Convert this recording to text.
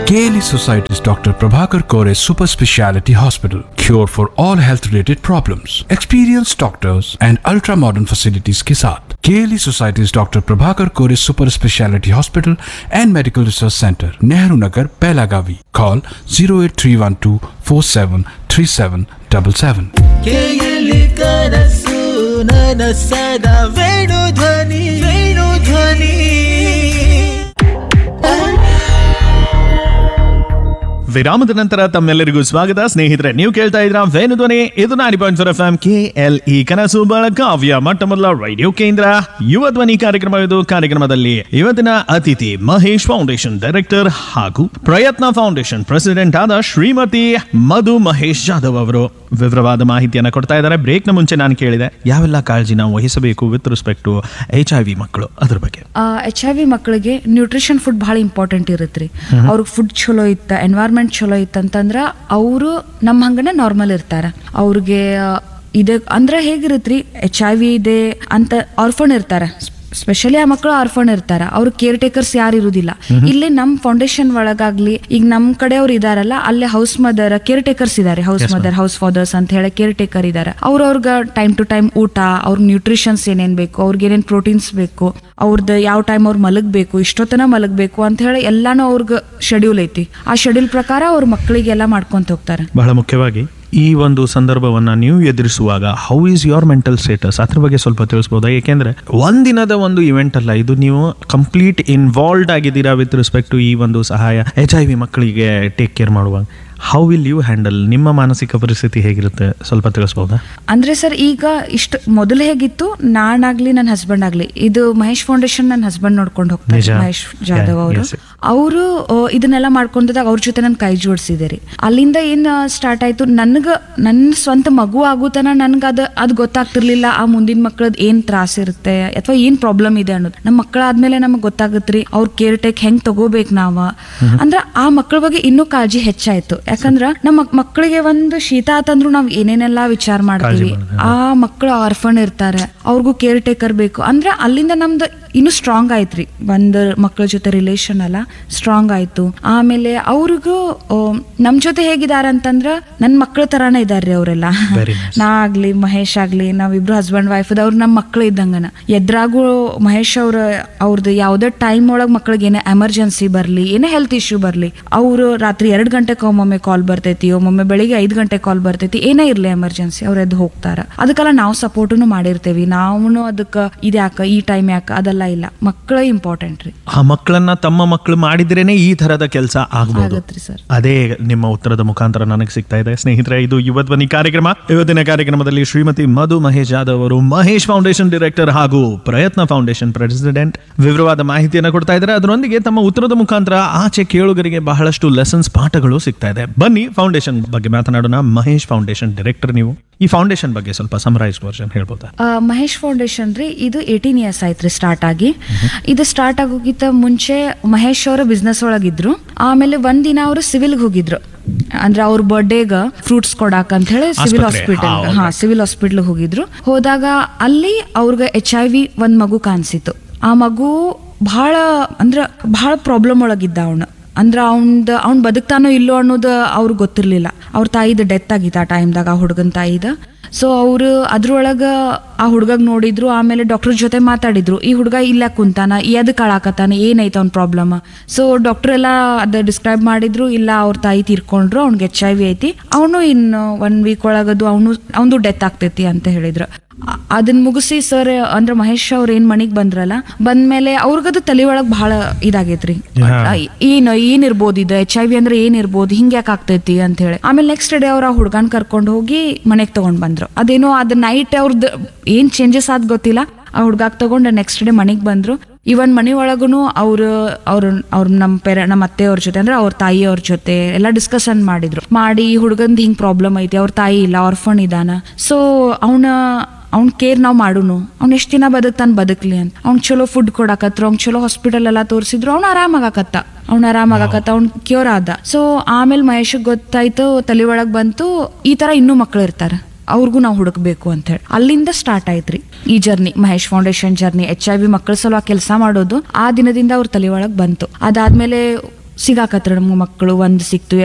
KLE Society's Dr. Prabhakar Kore Super Speciality Hospital. Cure for all health related problems. Experienced doctors and ultra modern facilities के साथ KLE Society's Dr. Prabhakar Kore Super Speciality Hospital and Medical Research Center, Nehru Nagar, Pelagavi. Call 08312 473777. ಕೇಯಲಿ ಕನಸು ನನಸದ ವೇಣು ಧ್ವನಿ ವೇಣು ಧ್ವನಿ ವಿರಾಮದ ನಂತರ ತಮ್ಮೆಲ್ಲರಿಗೂ ಸ್ವಾಗತ ಸ್ನೇಹಿತರೆ ನೀವು ಕೇಳ್ತಾ ಇದ್ರ ವೇಣುಧ್ವನಿ ಇದು ನಾಡಿ point four F M K L E ಕನಸು ಬೆಳಗಾವಿಯ ಮೊಟ್ಟ ಮೊದಲ ರೇಡಿಯೋ ಕೇಂದ್ರ ಯುವ ಧ್ವನಿ ಕಾರ್ಯಕ್ರಮ ಇದು ಕಾರ್ಯಕ್ರಮದಲ್ಲಿ ಇವತ್ತಿನ ಅತಿಥಿ ಮಹೇಶ್ ಫೌಂಡೇಶನ್ ಡೈರೆಕ್ಟರ್ ಹಾಗೂ ಪ್ರಯತ್ನ ಫೌಂಡೇಶನ್ ಪ್ರೆಸಿಡೆಂಟ್ ಆದ ಶ್ರೀಮತಿ ಮಧು ಮಹೇಶ್ ಜಾಧವ್ ಅವರು ವಿವರವಾದ ಮಾಹಿತಿಯನ್ನು ಕೊಡ್ತಾ ಇದ್ದಾರೆ ಬ್ರೇಕ್ನ ಮುಂಚೆ ನಾನು ಕೇಳಿದೆ ಯಾವೆಲ್ಲ ಕಾಳಜಿ ನಾವು ವಹಿಸಬೇಕು with respect to H I V ಮಕ್ಕಳು ಅದ್ರ ಬಗ್ಗೆ ಎಚ್ ಐ ವಿ ಮಕ್ಕಳಿಗೆ ನ್ಯೂಟ್ರಿಷನ್ ಫುಡ್ ಭಾಳ ಇಂಪಾರ್ಟೆಂಟ್ ಇರುತ್ತೆ ರೀ ಅವ್ರಿಗೆ ಫುಡ್ ಚಲೋ ಇತ್ತ ಎನ್ವೈರ್ಮೆಂಟ್ ಚಲೋ ಇತ್ತಂತಂದ್ರೆ ಅವರು ನಮ್ಮ ಹಂಗನೆ ನಾರ್ಮಲ್ ಇರ್ತಾರೆ ಅವ್ರಿಗೆ ಆ, ಇದೆ ಅಂದ್ರೆ ಹೇಗಿರುತ್ತೆ ರೀ ಎಚ್ ಐ ವಿ ಇದೆ ಅಂತ ಆರ್ಫನ್ ಇರ್ತಾರೆ ಸ್ಪೆಷಲಿ ಆ ಮಕ್ಕಳು ಆರ್ಫನ್ ಇರ್ತಾರ ಅವ್ರ ಕೇರ್ ಟೇಕರ್ಸ್ ಯಾರು ಇರುದಿಲ್ಲ ಇಲ್ಲಿ ನಮ್ ಫೌಂಡೇಶನ್ ಒಳಗಾಗ್ಲಿ ಈಗ ನಮ್ ಕಡೆ ಅವ್ರು ಇದಾರಲ್ಲ ಅಲ್ಲೇ ಹೌಸ್ ಮದರ್ ಕೇರ್ ಟೇಕರ್ಸ್ ಇದಾರೆ ಹೌಸ್ ಮದರ್ ಹೌಸ್ ಫಾದರ್ಸ್ ಅಂತ ಹೇಳಿ ಕೇರ್ ಟೇಕರ್ ಇದಾರೆ ಅವ್ರ ಅವ್ರಿಗೆ ಟೈಮ್ ಟು ಟೈಮ್ ಊಟ ಅವ್ರ ನ್ಯೂಟ್ರಿಷನ್ಸ್ ಏನೇನ್ ಬೇಕು ಅವ್ರಿಗೆ ಏನೇನ್ ಪ್ರೋಟೀನ್ಸ್ ಬೇಕು ಅವ್ರದ್ದು ಯಾವ ಟೈಮ್ ಅವ್ರು ಮಲಗಬೇಕು ಇಷ್ಟೊತ್ತನ ಮಲಗಬೇಕು ಅಂತ ಹೇಳಿ ಎಲ್ಲಾನು ಅವ್ರಿಗೆ ಶೆಡ್ಯೂಲ್ ಐತಿ ಆ ಶೆಡ್ಯೂಲ್ ಪ್ರಕಾರ ಅವ್ರ ಮಕ್ಕಳಿಗೆಲ್ಲ ಮಾಡ್ಕೊಂತ ಹೋಗ್ತಾರೆ ಬಹಳ ಮುಖ್ಯವಾಗಿ ಈ ಒಂದು ಸಂದರ್ಭವನ್ನ ನೀವು ಎದುರಿಸುವಾಗ how is your mental status ಅದ್ರ ಬಗ್ಗೆ ಸ್ವಲ್ಪ ತಿಳಿಸ್ಬೋದಾ ಏಕೆಂದ್ರೆ ಒಂದಿನದ ಒಂದು ಇವೆಂಟ್ ಅಲ್ಲ ಇದು ನೀವು ಕಂಪ್ಲೀಟ್ ಇನ್ವಾಲ್ವ್ಡ್ ಆಗಿದ್ದೀರಾ ವಿತ್ ರೆಸ್ಪೆಕ್ಟ್ ಟು ಈ ಒಂದು ಸಹಾಯ ಎಚ್ ಐ ವಿ ಮಕ್ಕಳಿಗೆ ಟೇಕ್ ಕೇರ್ ಮಾಡುವಾಗ ಹೌ ವಿಲ್ ಯು ಹ್ಯಾಂಡಲ್ ನಿಮ್ಮ ಮಾನಸಿಕ ಪರಿಸ್ಥಿತಿ ಹೇಗಿರುತ್ತೆ ಸ್ವಲ್ಪ ತಿಳಿಸ್ಬೋದಾ ಅಂದ್ರೆ ಸರ್ ಈಗ ಇಷ್ಟು ಮೊದಲು ಹೇಗಿತ್ತು ನಾನಾಗ್ಲಿ ನನ್ನ ಹಸ್ಬೆಂಡ್ ಆಗ್ಲಿ ಇದು ಮಹೇಶ್ ಫೌಂಡೇಶನ್ ನನ್ನ ಹಸ್ಬೆಂಡ್ ನೋಡ್ಕೊಂಡು ಹೋಗ್ತಾರೆ ನಿಜ. ಮಹೇಶ್ ಜಾಧವ್ Yeah, ಅವರು yes. ಅವರು ಇದನ್ನೆಲ್ಲ ಮಾಡ್ಕೊಂಡಾಗ ಅವ್ರ ಜೊತೆ ನಾನು ಕೈ ಜೋಡಿಸಿದೆ ರೀ ಅಲ್ಲಿಂದ ಏನ್ ಸ್ಟಾರ್ಟ್ ಆಯ್ತು ನನ್ಗ ನನ್ನ ಸ್ವಂತ ಮಗು ಆಗುತನ ನನ್ಗೆ ಅದು ಅದು ಗೊತ್ತಾಗ್ತಿರ್ಲಿಲ್ಲ ಆ ಮುಂದಿನ ಮಕ್ಳದ್ ಏನ್ ತ್ರಾಸ ಇರುತ್ತೆ ಅಥವಾ ಏನ್ ಪ್ರಾಬ್ಲಮ್ ಇದೆ ಅನ್ನೋದು ನಮ್ಮ ಮಕ್ಕಳಾದ್ಮೇಲೆ ನಮಗೆ ಗೊತ್ತಾಗತ್ರಿ ಅವ್ರ ಕೇರ್ ಟೇಕ್ ಹೆಂಗ್ ತಗೋಬೇಕು ನಾವ ಅಂದ್ರ ಆ ಮಕ್ಕಳ ಬಗ್ಗೆ ಇನ್ನೂ ಕಾಳಜಿ ಹೆಚ್ಚಾಯ್ತು ಯಾಕಂದ್ರ ನಮ್ಮ ಮಕ್ಕಳಿಗೆ ಒಂದು ಶೀತ ಆತಂದ್ರು ನಾವ್ ಏನೇನೆಲ್ಲಾ ವಿಚಾರ ಮಾಡ್ತೀವಿ ಆ ಮಕ್ಕಳು ಆರ್ಫನ್ ಇರ್ತಾರೆ ಅವ್ರಿಗೂ ಕೇರ್ ಟೇಕರ್ ಬೇಕು ಅಂದ್ರೆ ಅಲ್ಲಿಂದ ನಮ್ದು ಇನ್ನು ಸ್ಟ್ರಾಂಗ್ ಆಯ್ತ್ರಿ ಒಂದ್ ಮಕ್ಕಳ ಜೊತೆ ರಿಲೇಶನ್ ಅಲ್ಲ ಸ್ಟ್ರಾಂಗ್ ಆಯ್ತು ಆಮೇಲೆ ಅವ್ರಿಗೂ ಆ, ನಮ್ ಜೊತೆ ಹೇಗಿದಾರೆ ಅಂತಂದ್ರ ನನ್ ಮಕ್ಕಳ ತರಾನೇ ಇದಾರ್ರಿ ಅವರೆಲ್ಲ Very nice. ನಾ ಆಗ್ಲಿ ಮಹೇಶ್ ಆಗ್ಲಿ ನಾವಿಬ್ರು ಹಸ್ಬೆಂಡ್ ವೈಫ್ ಅವ್ರು ನಮ್ಮ ಮಕ್ಳು ಇದ್ದಂಗನ ಎದ್ರಾಗೂ ಮಹೇಶ್ ಅವ್ರ ಅವ್ರದ್ದು ಯಾವ್ದೇ ಟೈಮ್ ಒಳಗ್ ಮಕ್ಳಿಗೆ ಏನೇ ಎಮರ್ಜೆನ್ಸಿ ಬರ್ಲಿ ಏನೇ ಹೆಲ್ತ್ ಇಶ್ಯೂ ಬರ್ಲಿ ಅವರು ರಾತ್ರಿ ಎರಡ್ ಗಂಟೆಗೆ ಒಮ್ಮೊಮ್ಮೆ ಕಾಲ್ ಬರ್ತೈತಿ ಒಮ್ಮೊಮ್ಮೆ ಬೆಳಿಗ್ಗೆ ಐದ್ ಗಂಟೆ ಕಾಲ್ ಬರ್ತೈತಿ ಏನೇ ಇರ್ಲಿ ಎಮರ್ಜೆನ್ಸಿ ಅವ್ರ ಎದ್ದು ಹೋಗ್ತಾರ ಅದಕ್ಕೆಲ್ಲ ನಾವು ಸಪೋರ್ಟನು ಮಾಡಿರ್ತೇವಿ ನಾವು ಅದಕ್ಕ ಇದ್ಯಾಕ ಈ ಟೈಮ್ ಯಾಕ ಅದೆಲ್ಲ ಇಲ್ಲ ಮಕ್ಕಳೇ ಇಂಪಾರ್ಟೆಂಟ್ ರೀ ಆ ಮಕ್ಕಳನ್ನ ತಮ್ಮ ಮಕ್ಕಳು ಮಾಡಿದ್ರೇನೆ ಈ ತರದ ಕೆಲಸ ಆಗ್ಬೋದು ಆಗತ್ರಿ ಸರ್ ಅದೇ ನಿಮ್ಮ ಉತ್ತರದ ಮುಖಾಂತರ ನನಗೆ ಸಿಗ್ತಾ ಇದೆ ಸ್ನೇಹಿತರೆ ಇದು ಯುವ ಧ್ವನಿ ಕಾರ್ಯಕ್ರಮ ಇವತ್ತಿನ ಕಾರ್ಯಕ್ರಮದಲ್ಲಿ ಶ್ರೀಮತಿ ಮಧು ಮಹೇಶ್ ಜಾಧವ್ ಅವರು ಮಹೇಶ್ ಫೌಂಡೇಶನ್ ಡೈರೆಕ್ಟರ್ ಹಾಗೂ ಪ್ರಯತ್ನ ಫೌಂಡೇಶನ್ ಪ್ರೆಸಿಡೆಂಟ್ ವಿವರವಾದ ಮಾಹಿತಿಯನ್ನು ಕೊಡ್ತಾ ಇದ್ದಾರೆ ಅದರೊಂದಿಗೆ ತಮ್ಮ ಉತ್ತರದ ಮುಖಾಂತರ ಆಚೆ ಕೇಳುಗರಿಗೆ ಬಹಳಷ್ಟು ಲೆಸನ್ಸ್ ಪಾಠಗಳು ಸಿಗ್ತಾ ಇದೆ ಬನ್ನಿ ಫೌಂಡೇಶನ್ ಬಗ್ಗೆ ಮಾತನಾಡೋಣ ಮಹೇಶ್ ಫೌಂಡೇಶನ್ ಡೈರೆಕ್ಟರ್ ನೀವು ಈ ಫೌಂಡೇಶನ್ ಬಗ್ಗೆ ಸ್ವಲ್ಪ ಸಮರೈಸ್ ವರ್ಷನ್ ಹೇಳ್ಬೋದಾ ಆ, ಮಹೇಶ್ ಫೌಂಡೇಶನ್ ರೀ ಇದು ಏಯ್ಟೀನ್ ಇಯರ್ಸ್ ಆಯ್ತ್ರಿ ಸ್ಟಾರ್ಟ್ ಆಗಿ ಇದು ಸ್ಟಾರ್ಟ್ ಆಗೋಕ್ಕಿಂತ ಮುಂಚೆ ಮಹೇಶ್ ಅವರ ಬಿಸ್ನೆಸ್ ಒಳಗಿದ್ರು ಆಮೇಲೆ ಒಂದಿನ ಅವರು ಸಿವಿಲ್ಗೆ ಹೋಗಿದ್ರು ಅಂದ್ರೆ ಅವ್ರ ಬರ್ಡೇಗ ಫ್ರೂಟ್ಸ್ ಕೊಡಾಕ ಅಂತ ಹೇಳಿ ಸಿವಿಲ್ ಆಸ್ಪತ್ರೆ. ಹಾಸ್ಪಿಟಲ್ ಹಾ, ಹಾ ಸಿವಿಲ್ ಹಾಸ್ಪಿಟಲ್ ಹೋಗಿದ್ರು ಹೋದಾಗ ಅಲ್ಲಿ ಅವ್ರಿಗೆ ಎಚ್ ಐ ವಿ ಒಂದ್ ಮಗು ಕಾಣಿಸಿತು ಆ ಮಗು ಬಹಳ ಅಂದ್ರ ಬಹಳ ಪ್ರಾಬ್ಲಮ್ ಒಳಗಿದ್ದ ಅವನು ಅಂದ್ರ ಅವ್ನ್ದ ಅವ್ನ್ ಬದುಕ್ತಾನೋ ಇಲ್ಲೋ ಅನ್ನೋದು ಅವ್ರಿಗೆ ಗೊತ್ತಿರ್ಲಿಲ್ಲ ಅವ್ರ ತಾಯಿದ ಡೆತ್ ಆಗಿತ್ತು ಆ ಟೈಮ್ದಾಗ ಆ ಹುಡುಗನ ತಾಯಿದ ಸೊ ಅವರು ಅದ್ರೊಳಗ ಆ ಹುಡುಗಗ್ ನೋಡಿದ್ರು ಆಮೇಲೆ ಡಾಕ್ಟರ್ ಜೊತೆ ಮಾತಾಡಿದ್ರು ಈ ಹುಡುಗ ಇಲ್ಲ ಕುಂತಾನ ಎದಕ್ ಕಾಳಾಕತ್ತಾನ ಏನೈತೆ ಅವ್ನ ಪ್ರಾಬ್ಲಮ್ ಸೊ ಡಾಕ್ಟರ್ ಎಲ್ಲ ಅದ ಡಿಸ್ಕ್ರೈಬ್ ಮಾಡಿದ್ರು ಇಲ್ಲ ಅವ್ರ ತಾಯಿ ತೀರ್ಕೊಂಡ್ರು ಅವ್ನಿಗೆ ಎಚ್ ಐ ವಿ ಐತಿ ಅವನು ಇನ್ನು ಒನ್ ವೀಕ್ ಒಳಗದು ಅವನು ಅವನು ಡೆತ್ ಆಗ್ತೈತಿ ಅಂತ ಹೇಳಿದ್ರು ಅ- ಅದನ್ನ ಮುಗಿಸಿ ಸರ್ ಅಂದ್ರೆ ಮಹೇಶ್ ಅವ್ರ ಏನ್ ಮನಿಗ್ ಬಂದ್ರಲ್ಲ ಬಂದ್ಮೇಲೆ ಅವ್ರಿಗದು ತಲೆ ಒಳಗ್ ಬಹಳ ಇದಾಗೈತ್ರಿ ಅ, ಏನು ಏನಿರ್ಬೋದು ಇದು ಎಚ್ ಐ ವಿ ಅಂದ್ರೆ ಏನಿರ್ಬೋದು ಹಿಂಗ್ ಯಾಕೆ ಆಗ್ತೈತಿ ಅಂತ ಹೇಳಿ ಆಮೇಲೆ ನೆಕ್ಸ್ಟ್ ಡೇ ಅವ್ರ ಆ ಹುಡ್ಗನ್ ಕರ್ಕೊಂಡು ಹೋಗಿ ಮನೆಗ್ ತಗೊಂಡ್ ಬಂದ್ರು ಅದೇನೋ ಅದ್ ನೈಟ್ ಅವ್ರದ್ದು ಏನ್ ಚೇಂಜಸ್ ಆದ್ ಗೊತ್ತಿಲ್ಲ ಆ ಹುಡ್ಗಾಕ್ ತಗೊಂಡು ನೆಕ್ಸ್ಟ್ ಡೇ ಮನೆಗ್ ಬಂದ್ರು ಇವನ್ ಮನೆ ಒಳಗುನು ಅವ್ರು ಅವ್ರ ಅವ್ರ ನಮ್ಮ ಪೇರ ನಮ್ಮ ಅತ್ತೆ ಅವ್ರ ಜೊತೆ ಅಂದ್ರೆ ಅವ್ರ ತಾಯಿ ಅವ್ರ ಜೊತೆ ಎಲ್ಲ ಡಿಸ್ಕಷನ್ ಮಾಡಿದ್ರು ಮಾಡಿ ಈ ಹುಡುಗಂದ್ ಹಿಂಗ್ ಪ್ರಾಬ್ಲಮ್ ಐತಿ ಅವ್ರ ತಾಯಿ ಇಲ್ಲ ಆರ್ಫನ್ ಇದಾನ ಸೊ ಅವನ ಅವ್ನ ಕೇರ್ ನಾವು ಮಾಡುನು ಅವ್ನ ಎಷ್ಟ್ ದಿನ ಬದುಕ್ತಾನ ಬದುಕ್ಲಿ ಅಂತ ಅವ್ನ್ ಚಲೋ ಫುಡ್ ಕೊಡಾಕತ್ರು ಅವ್ನ್ ಚಲೋ ಹಾಸ್ಪಿಟಲ್ ಎಲ್ಲ ತೋರಿಸಿದ್ರು ಅವ್ನ ಆರಾಮಾಗಕತ್ತ ಅವ್ನ ಆರಾಮಾಗಕತ್ತ ಅವ್ನ್ ಕ್ಯೂರ್ ಆದ ಸೊ ಆಮೇಲೆ ಮಹೇಶಗ್ ಗೊತ್ತಾಯ್ತು ತಲೆ ಒಳಗ್ ಬಂತು ಈ ತರ ಇನ್ನೂ ಮಕ್ಳು ಇರ್ತಾರೆ ಅವ್ರಿಗೂ ನಾವು ಹುಡುಕ್ಬೇಕು ಅಂತ ಹೇಳಿ ಅಲ್ಲಿಂದ ಸ್ಟಾರ್ಟ್ ಆಯ್ತ್ರಿ ಈ journey Mahesh foundation journey H I V ಮಕ್ಕಳ ಸಲುವಾಗಿ ಕೆಲಸ ಮಾಡೋದು ಆ ದಿನದಿಂದ ಅವ್ರ ತಲೆ ಒಳಗ್ ಬಂತು ಅದಾದ್ಮೇಲೆ ಸಿಗಾಕತ್ರ ನಮ್ಗೆ ಮಕ್ಕಳು ಒಂದು ಸಿಕ್ತು